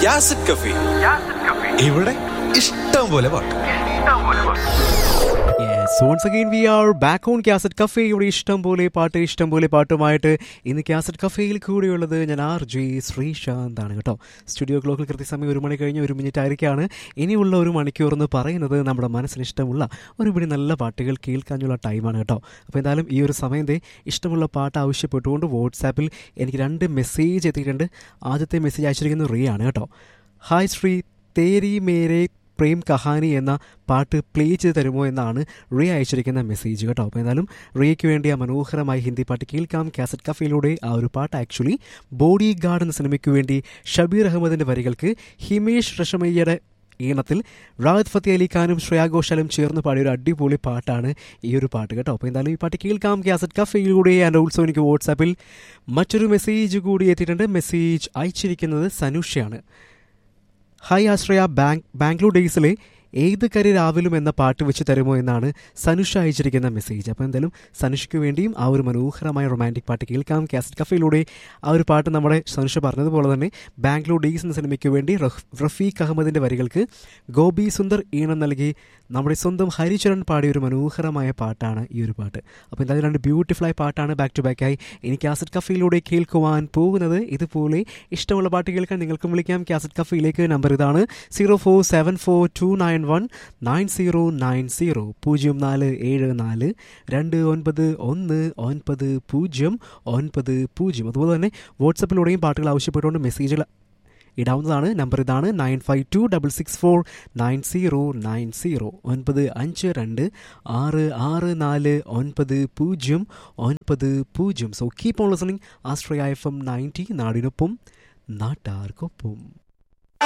യാസിഡ് കഫി ഇവിടെ ഇഷ്ടം പോലെ പാട്ട് Yes, once again we are back on cassette cafe ഇവിടെ ഇഷ്ടം പോലെ പാട്ട് ഇഷ്ടം പോലെ പാട്ടുമായിട്ട് ഇന്ന് കാസറ്റ് കഫേയിൽ കൂടെയുള്ളത് ഞാൻ ആർ ജെ ശ്രീശാന്ത് ആണ് കേട്ടോ സ്റ്റുഡിയോ ക്ലോക്കിൽ കൃത്യസമയം ഒരു മണി കഴിഞ്ഞ് ഒരു മിനിറ്റ് ആയിരിക്കാണ് ഇനിയുള്ള ഒരു മണിക്കൂർ എന്ന് പറയുന്നത് നമ്മുടെ മനസ്സിന് ഇഷ്ടമുള്ള ഒരു പിടി നല്ല പാട്ടുകൾ കേൾക്കാനുള്ള ടൈമാണ് കേട്ടോ അപ്പോൾ എന്തായാലും ഈ ഒരു സമയം ദേ ഇഷ്ടമുള്ള പാട്ട് ആവശ്യപ്പെട്ടുകൊണ്ട് വാട്സാപ്പിൽ എനിക്ക് രണ്ട് മെസ്സേജ് എത്തിയിട്ടുണ്ട് ആദ്യത്തെ മെസ്സേജ് അയച്ചിരിക്കുന്നത് റീ ആണ് കേട്ടോ ഹായ് ശ്രീ തേരി മേരെ പ്രേം കഹാനി എന്ന പാട്ട് പ്ലേ ചെയ്ത് തരുമോ എന്നാണ് റിയ അയച്ചിരിക്കുന്ന മെസ്സേജ് കേട്ടോ അപ്പോൾ എന്തായാലും റിയയ്ക്ക് വേണ്ടി ആ മനോഹരമായ ഹിന്ദി പാട്ട് കേൾക്കാം കാസറ്റ് കഫയിലൂടെ ആ ഒരു പാട്ട് ആക്ച്വലി ബോഡി ഗാർഡ് എന്ന സിനിമയ്ക്ക് വേണ്ടി ഷബീർ അഹമ്മദിൻ്റെ വരികൾക്ക് ഹിമേഷ് റഷമയ്യയുടെ ഈണത്തിൽ റാഹത്ത് ഫത്തേ അലി ഖാനും ശ്രേയാ ഘോഷാലും ചേർന്ന് പാടിയ ഒരു അടിപൊളി പാട്ടാണ് ഈ ഒരു പാട്ട് കേട്ടോ അപ്പോൾ എന്തായാലും ഈ പാട്ട് കേൾക്കാം കാസറ്റ് കഫയിലൂടെ ആൻഡ് ഓൾസോ എനിക്ക് വാട്സാപ്പിൽ മറ്റൊരു മെസ്സേജ് കൂടി എത്തിയിട്ടുണ്ട് മെസ്സേജ് അയച്ചിരിക്കുന്നത് സനുഷയാണ് ഹായ് ആശ്രയ ബാങ്ക് ബാംഗ്ലൂർ ഡേയ്സിലെ ഏത് കരി രാവിലും എന്ന പാട്ട് വെച്ച് തരുമോ എന്നാണ് സനുഷ അയച്ചിരിക്കുന്ന മെസ്സേജ് അപ്പോൾ എന്തായാലും സനുഷയ്ക്ക് വേണ്ടിയും ആ ഒരു മനോഹരമായ റൊമാൻറ്റിക് പാട്ട് കേൾക്കാം കാസറ്റ് കഫയിലൂടെ ആ ഒരു പാട്ട് നമ്മുടെ സനുഷ പറഞ്ഞതുപോലെ തന്നെ ബാംഗ്ലൂർ ഡേയ്സ് എന്ന സിനിമയ്ക്ക് വേണ്ടി റഫ്- റഫീഖ് അഹമ്മദിൻ്റെ വരികൾക്ക് ഗോപി സുന്ദർ ഈണം നൽകി നമ്മുടെ സ്വന്തം ഹരിചരൺ പാടിയ ഒരു മനോഹരമായ പാട്ടാണ് ഈ ഒരു പാട്ട് അപ്പോൾ എന്തായാലും രണ്ട് ബ്യൂട്ടിഫുൾ ആയ പാട്ടാണ് ബാക്ക് ടു ബാക്ക് ആയി എനിക്ക് കാസറ്റ് കഫയിലൂടെ കേൾക്കുവാൻ പോകുന്നത് ഇതുപോലെ ഇഷ്ടമുള്ള പാട്ട് കേൾക്കാൻ നിങ്ങൾക്കും വിളിക്കാം കാസറ്റ് കഫയിലേക്ക് നമ്പർ ഇതാണ് zero four seven four two nine one nine zero nine zero പൂജ്യം നാല് ഏഴ് നാല് രണ്ട് ഒൻപത് ഒന്ന് ഒൻപത് പൂജ്യം ഒൻപത് പൂജ്യം അതുപോലെ തന്നെ വാട്സപ്പിലൂടെയും പാട്ടുകൾ ആവശ്യപ്പെട്ടുകൊണ്ട് മെസ്സേജുകൾ ഇടാവുന്നതാണ് നമ്പർ ഇതാണ് nine five two double six four nine zero nine zero ഒൻപത് അഞ്ച് രണ്ട് ആറ് ആറ് നാല് ഒൻപത് പൂജ്യം ഒൻപത് പൂജ്യം so keep on listening Ashraya F M ninety നാടിനൊപ്പം നാട്ടാർക്കൊപ്പം